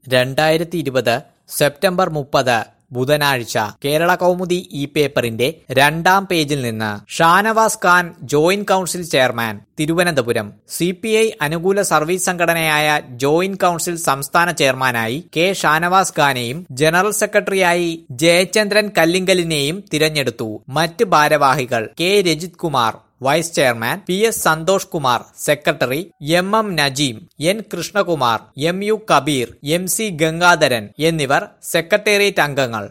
രണ്ടായിരത്തി ഇരുപത് സെപ്റ്റംബർ മുപ്പത് ബുധനാഴ്ച കേരള കൗമുദി ഈ പേപ്പറിന്റെ രണ്ടാം പേജിൽ നിന്ന് Shanavas Khan joint council chairman Thiruvananthapuram C P I അനുകൂല സർവീസ് സംഘടനയായ ജോയിന്റ് കൌൺസിൽ സംസ്ഥാന ചെയർമാനായി കെ ഷാനവാസ് ഖാനെയും ജനറൽ സെക്രട്ടറിയായി ജയചന്ദ്രൻ കല്ലിങ്കലിനെയും തിരഞ്ഞെടുത്തു മറ്റ് ഭാരവാഹികൾ K Rajith Kumar vice chairman P S Santhosh Kumar secretary M M Najeem N Krishnakumar M U Kabeer M C Gangadharan എന്നിവർ സെക്രട്ടേറിയറ്റ് അംഗങ്ങൾ